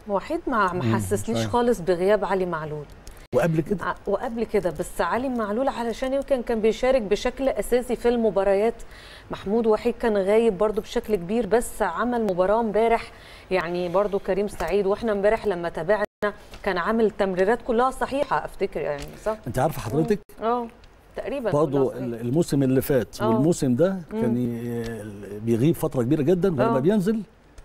وحيد ما ما مم، حسسنيش صحيح. خالص بغياب علي معلول وقبل كده ع- وقبل كده بس علي معلول علشان يمكن كان بيشارك بشكل اساسي في المباريات محمود وحيد كان غايب برضو بشكل كبير بس عمل مباراه امبارح يعني برضو كريم سعيد واحنا امبارح لما تابعنا كان عامل تمريرات كلها صحيحه افتكر يعني صح انت عارفه حضرتك اه تقريبا برضه كلها صحيحة. الموسم اللي فات آه. والموسم ده كان ي- بيغيب فتره كبيره جدا ولما آه. بينزل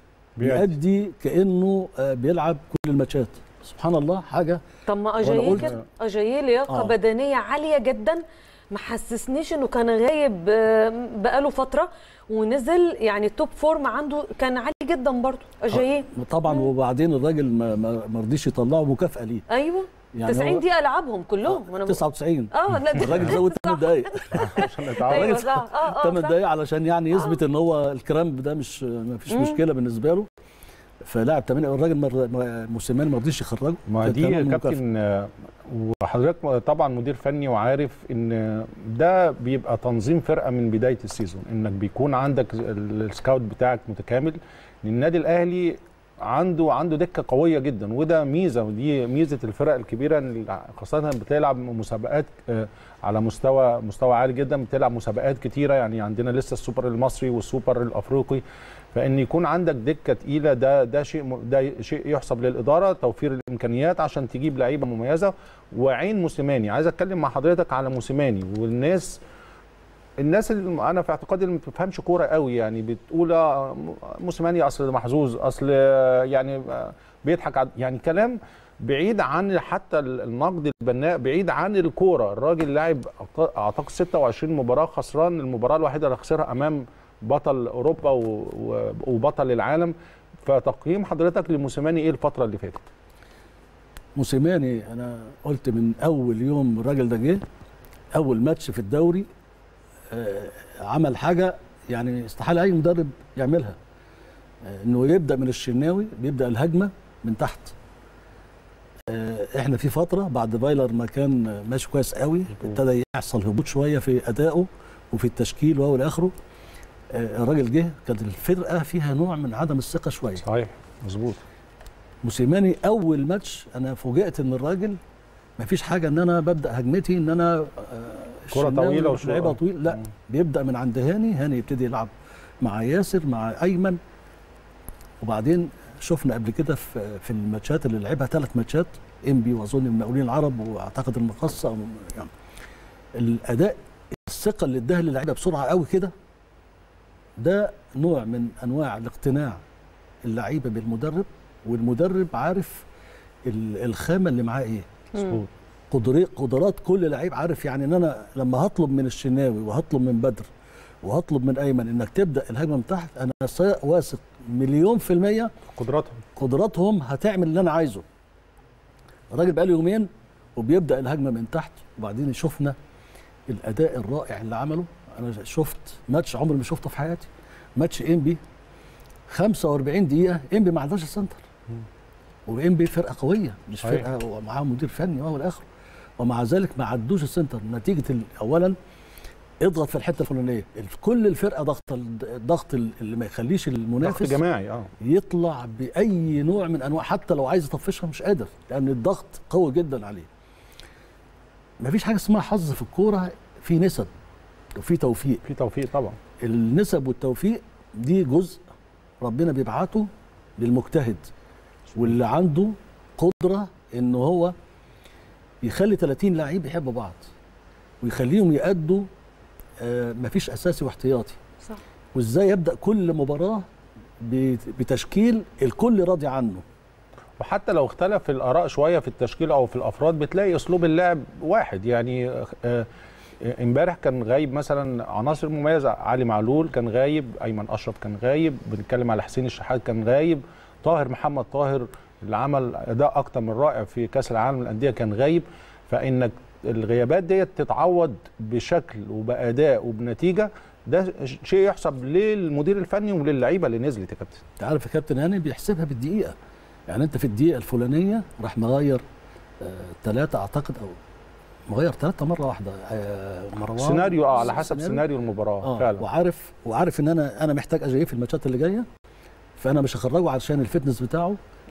بيأدي كانه آه، بيلعب كل الماتشات سبحان الله حاجه طب ما وأنا اجاييه قلت- كده اجاييه لياقه آه. بدنيه عاليه جدا ما حسسنيش انه كان غايب آه، بقاله فتره ونزل يعني التوب فورم عنده كان عالي جدا برضه اجاييه طبعا وبعدين الراجل ما ما ما رضيش يطلعه مكافاه ليه ايوه يعني 90 هو- دقيقه لعبهم كلهم وأنا بقول- 99 اه لا دي- الراجل زود 8 دقايق عشان نتعود ايوه صح اه اه 8 صح. دقايق علشان يعني يثبت ان هو الكرامب ده مش ما فيش مم. مشكله بالنسبه له فلاعب 8 الراجل مر- مر- موسيماني ما رضيش يخرجه ما كان دي تمام يا مكافأة. كابتن آه، وحضرتك طبعا مدير فني وعارف ان ده بيبقى تنظيم فرقه من بدايه السيزون انك بيكون عندك ال- السكاوت بتاعك متكامل النادي الاهلي عنده عنده دكه قويه جدا وده ميزه ودي ميزه الفرق الكبيره اللي خاصه بتلعب مسابقات آه، على مستوى مستوى عالي جدا بتلعب مسابقات كتيره يعني عندنا لسه السوبر المصري والسوبر الافريقي فان يكون عندك دكه تقيله ده ده شيء م- ده شيء يحسب للاداره توفير الامكانيات عشان تجيب لعيبه مميزه وعين موسيماني عايز اتكلم مع حضرتك على موسيماني والناس الناس اللي انا في اعتقادي اللي ما بتفهمش كوره قوي يعني بتقول آه، موسيماني اصل محظوظ اصل آه، يعني آه، بيضحك عد- يعني كلام بعيد عن حتى ال- النقد البناء بعيد عن الكوره الراجل لاعب أعت- اعتقد 26 مباراه خسران المباراه الوحيده اللي خسرها امام بطل اوروبا و- و- وبطل العالم فتقييم حضرتك لموسيماني ايه الفتره اللي فاتت موسيماني انا قلت من اول يوم الراجل ده جه اول ماتش في الدوري آه، عمل حاجه يعني استحاله اي مدرب يعملها آه، انه يبدا من الشناوي بيبدا الهجمه من تحت آه، احنا في فتره بعد فايلر ما كان ماشي كويس قوي ابتدى يحصل هبوط شويه في ادائه وفي التشكيل وهو اخره آه، الراجل جه كانت الفرقه فيها نوع من عدم الثقه شويه صحيح مظبوط موسيماني اول ماتش انا فوجئت ان الراجل ما فيش حاجه ان انا ببدا هجمتي ان انا آه، كرة الشناوي طويلة مش وشو- لعيبه آه. طويل لا مم. بيبدا من عند هاني هاني يبتدي يلعب مع ياسر مع ايمن وبعدين شفنا قبل كده في في الماتشات اللي لعبها ثلاث ماتشات انبي واظن المقاولين العرب واعتقد المقصه أو- يعني الاداء الثقه اللي اداها للعيبه بسرعه قوي كده ده نوع من انواع الاقتناع اللعيبه بالمدرب والمدرب عارف ال- الخامه اللي معاه ايه مظبوط قدري- قدرات كل لعيب عارف يعني ان انا لما هطلب من الشناوي وهطلب من بدر وهطلب من ايمن انك تبدا الهجمه من تحت انا صا- واثق مليون في الميه قدراتهم قدراتهم هتعمل اللي انا عايزه الراجل بقاله يومين وبيبدا الهجمه من تحت وبعدين شفنا الاداء الرائع اللي عمله انا شفت ماتش عمري ما شفته في حياتي ماتش انبي 45 دقيقه انبي ما عندهاش السنتر وانبي فرقه قويه مش صحيح. فرقه ومعاها مدير فني وهو الاخر ومع ذلك ما عدوش السنتر نتيجه ال- اولا اضغط في الحته الفلانيه كل الفرقه ضغط الضغط اللي ما يخليش ضغط المنافس جماعي اه يطلع باي نوع من انواع حتى لو عايز يطفشها مش قادر لان الضغط قوي جدا عليه مفيش حاجه اسمها حظ في الكوره في نسب وفي توفيق في توفيق طبعا النسب والتوفيق دي جزء ربنا بيبعته للمجتهد واللي عنده قدره ان هو يخلي 30 لعيب يحبوا بعض ويخليهم يأدوا آه، مفيش اساسي واحتياطي صح وازاي يبدا كل مباراه بت- بتشكيل الكل راضي عنه وحتى لو اختلف الاراء شويه في التشكيل او في الافراد بتلاقي اسلوب اللعب واحد يعني آه، آه، امبارح كان غايب مثلا عناصر مميزه علي معلول كان غايب ايمن اشرف كان غايب بنتكلم على حسين الشحات كان غايب طاهر محمد طاهر اللي عمل اداء اكتر من رائع في كاس العالم للانديه كان غايب فانك الغيابات ديت تتعوض بشكل وباداء وبنتيجه ده شيء يحسب للمدير الفني وللعيبه اللي نزلت يا كابتن انت عارف يا كابتن هاني بيحسبها بالدقيقه يعني انت في الدقيقه الفلانيه راح مغير ثلاثه اعتقد او مغير ثلاثه مره واحده آه، مروان سيناريو اه على حسب سيناريو المباراه اه فعلا وعارف وعارف ان انا انا محتاج اجاييه في الماتشات اللي جايه فانا مش هخرجه علشان الفتنس بتاعه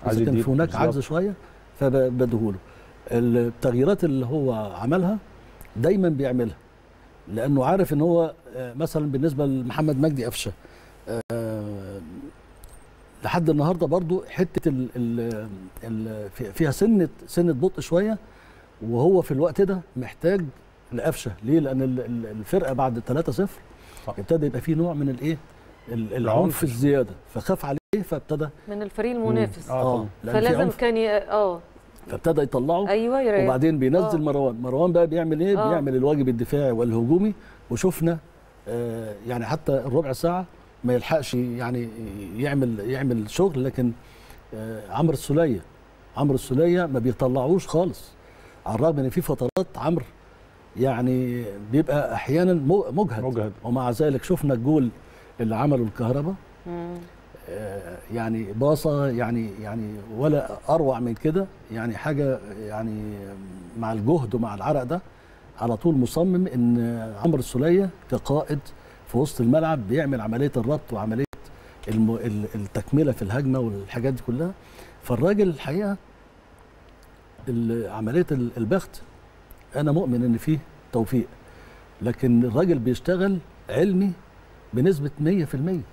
عايز اذا كان يديك في هناك بالظبط. عجز شويه فبديهوله التغييرات اللي هو عملها دايما بيعملها لانه عارف ان هو آه، مثلا بالنسبه لمحمد مجدي قفشه آه، لحد النهارده برضو حته ال ال ال في- فيها سنه سنه بطء شويه وهو في الوقت ده محتاج لقفشه ليه لان ال- ال- الفرقه بعد 3-0 صح. ابتدى يبقى فيه نوع من الايه ال- العنف. العنف الزياده فخاف عليه فابتدى من الفريق المنافس آه. اه لأن في فلازم عنف كان ي... اه فابتدى يطلعه ايوه يا وبعدين بينزل آه. مروان مروان بقى بيعمل ايه آه. بيعمل الواجب الدفاعي والهجومي وشفنا آه يعني حتى الربع ساعه ما يلحقش يعني يعمل يعمل شغل لكن آه عمرو السوليه عمرو السوليه ما بيطلعوش خالص على الرغم ان في فترات عمرو يعني بيبقى احيانا مو- مجهد مجهد ومع ذلك شفنا الجول اللي عمله الكهرباء مم. آه، يعني باصه يعني يعني ولا اروع من كده يعني حاجه يعني مع الجهد ومع العرق ده على طول مصمم ان عمرو السوليه كقائد في وسط الملعب بيعمل عمليه الربط وعمليه الم... ال- التكمله في الهجمه والحاجات دي كلها فالراجل الحقيقه ال- عمليه ال- البخت انا مؤمن ان فيه توفيق لكن الراجل بيشتغل علمي بنسبه 100%